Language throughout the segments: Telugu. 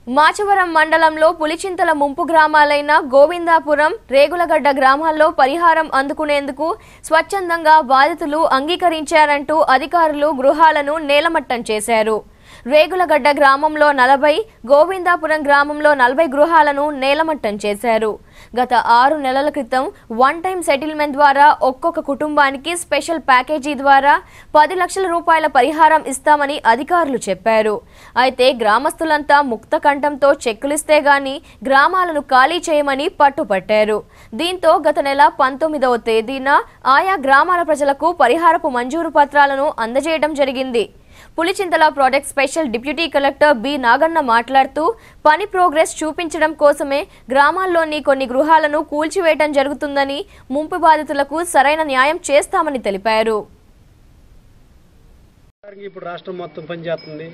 మాచవరం మండలంలో పులిచింతల ముంపు గ్రామాలైన గోవిందాపురం రేగులగడ్డ గ్రామాల్లో పరిహారం అందుకునేందుకు స్వచ్ఛందంగా బాధితులు అంగీకరించారంటూ అధికారులు గృహాలను నేలమట్టం చేశారు రేగులగడ్డ గ్రామంలో నలభై గోవిందాపురం గ్రామంలో నలభై గృహాలను నేలమట్టం చేశారు గత ఆరు నెలల క్రితం వన్ టైం సెటిల్మెంట్ ద్వారా ఒక్కొక్క కుటుంబానికి స్పెషల్ ప్యాకేజీ ద్వారా పది లక్షల రూపాయల పరిహారం ఇస్తామని అధికారులు చెప్పారు అయితే గ్రామస్తులంతా ముక్త కంఠంతో చెక్కులిస్తే గాని గ్రామాలను ఖాళీ చేయమని పట్టుపట్టారు దీంతో గత నెల పంతొమ్మిదవ తేదీన ఆయా గ్రామాల ప్రజలకు పరిహారపు మంజూరు పత్రాలను అందజేయడం జరిగింది Pulichintala project special deputy collector B Naganna మాట్లాడుతూ పని ప్రోగ్రెస్ చూపించడం కోసమే గ్రామాల్లోని కొన్ని గృహాలను కూల్చివేయడం జరుగుతుందని ముంపు బాధితులకు సరైన న్యాయం చేస్తామని తెలిపారు ఇప్పుడు రాష్ట్రం మొత్తం పనిచేస్తుంది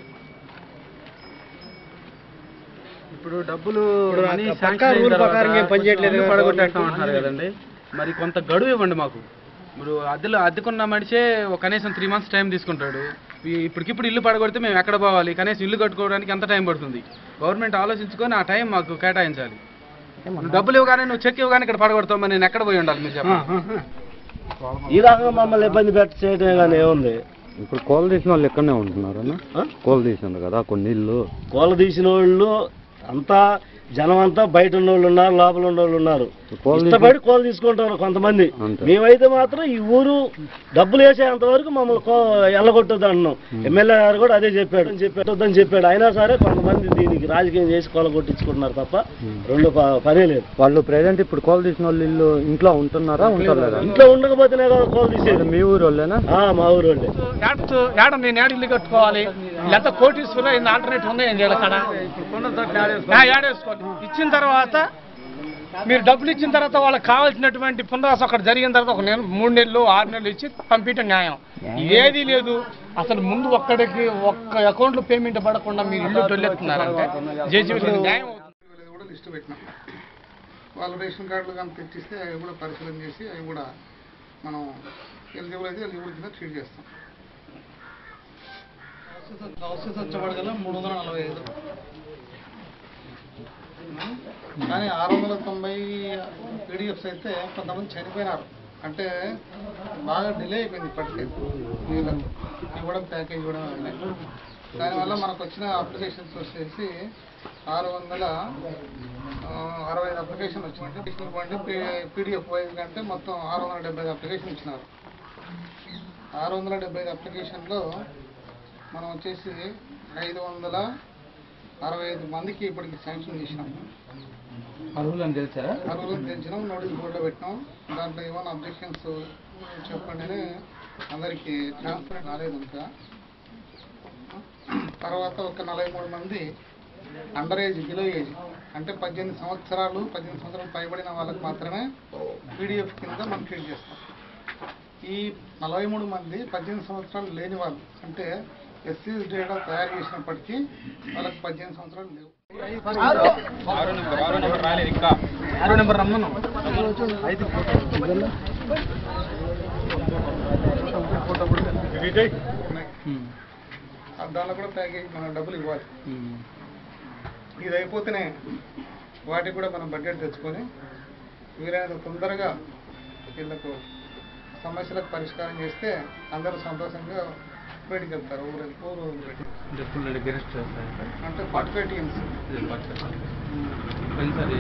ఇప్పుడు డబ్బులు ఇప్పుడు మనీ పక్కా శాంక్షన్ అయిన రూల్ తర్వాత ప్రకారం ఏం పని చేయట్లేదు కొంచెం కదా పడగొట్టేస్తాం గవర్నమెంట్. అంటున్నారు కదండి మరి కొంత గడువు ఇవ్వండి మాకు ఇప్పుడు అద్దెలో అద్దెకున్న మనిషే ఒక కనీసం త్రీ మంత్స్ టైం తీసుకుంటాడు ఈ- ఇప్పటికిప్పుడు ఇల్లు పడగొడితే మేము ఎక్కడ పోవాలి కనీసం ఇల్లు కట్టుకోవడానికి ఎంత టైం పడుతుంది గవర్నమెంట్ ఆలోచించుకొని ఆ టైం మాకు కేటాయించాలి నువ్వు డబ్బులు ఇవ్వగానే నువ్వు చెక్ ఇవ్వగానే ఇక్కడ పడగొడతావు మరి నేను ఎక్కడ పోయి ఉండాలి మీరు చెప్పండి ఈ రకంగా మమ్మల్ని ఇబ్బంది పెట్టి చేయడం కానీ ఏముంది ఇప్పుడు కోల్ తీసిన వాళ్ళు ఎక్కడనే ఉంటున్నారు అన్న ఆ? కోల్ తీసిండ్రు కదా కొన్ని ఇల్లు కోల తీసిన వాళ్ళు అంతా జనం అంతా బయట ఉన్న వాళ్ళు ఉన్నారు లోపల ఉన్న వాళ్ళు ఉన్నారు కోల్ తీసిన- ఇష్టపడి కోలు తీసుకుంటారు కొంతమంది అంతే. మేమైతే మాత్రం ఈ ఊరు డబ్బులు వేసేంత వరకు మమ్మల్ని కో ఎల్లగొట్టొద్దు అంటున్నాం ఎమ్మెల్యే గారు కూడా అదే చెప్పాడు చెప్పొద్దని చెప్పాడు అయినా సరే కొంతమంది దీనికి రాజకీయం చేసి కోల కొట్టించుకుంటున్నారు తప్ప రెండు ప- పనే లేదు వాళ్ళు ప్రెసెంట్ ఇప్పుడు కోల్ తీసిన వాళ్ళు ఇల్లు ఇంట్లో ఉంటున్నారా ఉంటలేదా ఇంట్లో ఉండకపోతేనే కదా కోలు తీసేది మీ ఊరు వాళ్ళేనా ఆ, మా ఊరు వాళ్ళే ఏడచ్చు ఏడ నేను ఏడు ఇల్లు కట్టుకోవాలి లేకపోతే కోటీశ్వర ఇన్ని ఆల్టర్నేట్ ఉన్నాయి ఏం చేయాలి అక్కడ ఆ, ఏడేసుకోవాలి ఇచ్చిన తర్వాత మీరు డబ్బులు ఇచ్చిన తర్వాత వాళ్ళకి కావాల్సినటువంటి పునరాసం అక్కడ జరిగిన తర్వాత ఒక నెల మూడు నెలలు ఆరు నెలలు ఇచ్చి పంపించడం న్యాయం ఏది లేదు అసలు ముందు ఒక్కడికి ఒక్క అకౌంట్లో పేమెంట్ పడకుండా మీరు ఇల్లు తొలెత్తున్నారంటే జేసీబీ న్యాయం అవుతుంది అనేది కూడా లిస్టు పెట్టినాం వాళ్ళు రేషన్ కార్డులు కానీ తెచ్చిస్తే అవి కూడా పరిశీలన చేసి అవి కూడా మనం ఎలిజిబుల్ అయితే ఎలిజిబుల్ కింద ట్రీట్ చేస్తాం హౌసెస్ వచ్చేవాడికల్లా మూడు వందల నలభై ఐదు కానీ ఆరు వందల తొంభై పీడిఎఫ్స్ అయితే కొంతమంది చనిపోయినారు అంటే బాగా డిలే అయిపోయింది ఇప్పటికే వీళ్ళకు ఇవ్వడం ప్యాకేజ్ ఇవ్వడం అన్నీ దానివల్ల మనకు వచ్చిన అప్లికేషన్స్ వచ్చేసి ఆరు వందల ఆ, అరవై ఐదు అప్లికేషన్ వచ్చినాయి పీడిఎఫ్ వైజ్ కంటే మొత్తం ఆరు వందల డెబ్బై ఐదు అప్లికేషన్ ఇచ్చినారు ఆరు వందల డెబ్బై ఐదు అప్లికేషన్లో మనం వచ్చేసి ఐదు వందల అరవై ఐదు మందికి ఇప్పటికి శాంక్షన్ చేసినాం అర్హులని తెలిసారా అర్హులను తెచ్చినాం నోటీస్ బోర్డులో పెట్టినాం దాంట్లో ఏమైనా అబ్జెక్షన్స్ చెప్పండి అని అందరికీ ట్రాన్స్పరెంట్ రాలేదు ఇంకా తర్వాత ఒక నలభై మూడు మంది అండర్ ఏజ్ బిలో ఏజ్ అంటే పద్దెనిమిది సంవత్సరాలు పద్దెనిమిది సంవత్సరాలు పైబడిన వాళ్ళకి మాత్రమే పీడిఎఫ్ కింద మనం ట్రీట్ చేస్తాం ఈ నలభై మూడు మంది పద్దెనిమిది సంవత్సరాలు లేని వాళ్ళు అంటే ఎస్సీ డేటా తయారు చేసినప్పటికీ వాళ్ళకి పద్దెనిమిది సంవత్సరాలు లేవు ఆరో నెంబర్ ఆరో నెంబర్ రాలేదు ఇంకా ఆరో నెంబర్ రమ్మను ఐదు ఆ దానిలో కూడా ప్యాకేజ్ మనం డబ్బులు ఇవ్వాలి ఇది అయిపోతేనే వాటికి కూడా మనం బడ్జెట్ తెచ్చుకొని వీలైనంత తొందరగా వీళ్ళకు సమస్యలకు పరిష్కారం చేస్తే అందరూ సంతోషంగా బయటికి వెళ్తారు ఊరు ఊరు వదిలిపెట్టి. అంటే ఫుల్ గెస్ట్ చేస్తారు అంటే ఫార్టీ ఫైవ్ టీమ్స్ పోయినసారి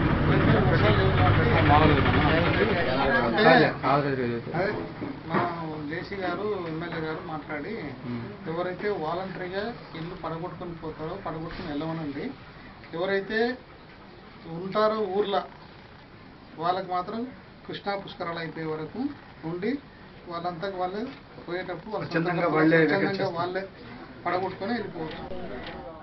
అదే మన జేసీ గారు ఎమ్మెల్యే గారు మాట్లాడి ఎవరైతే వాలంటరీగా ఇల్లు పడగొట్టుకొని పోతారో పడగొట్టుకుని వెళ్ళమనండి ఎవరైతే ఉంటారో ఊర్లో వాళ్ళకి మాత్రం కృష్ణా పుష్కరాలు అయిపోయే వరకు ఉండి వాళ్ళంతా వాళ్ళే పోయేటప్పుడు వాళ్ళు స్వచ్ఛందంగా సొంతంగా వాళ్ళే స్వచ్ఛందంగా వాళ్ళే పడగొట్టుకొని వెళ్ళిపోవచ్చు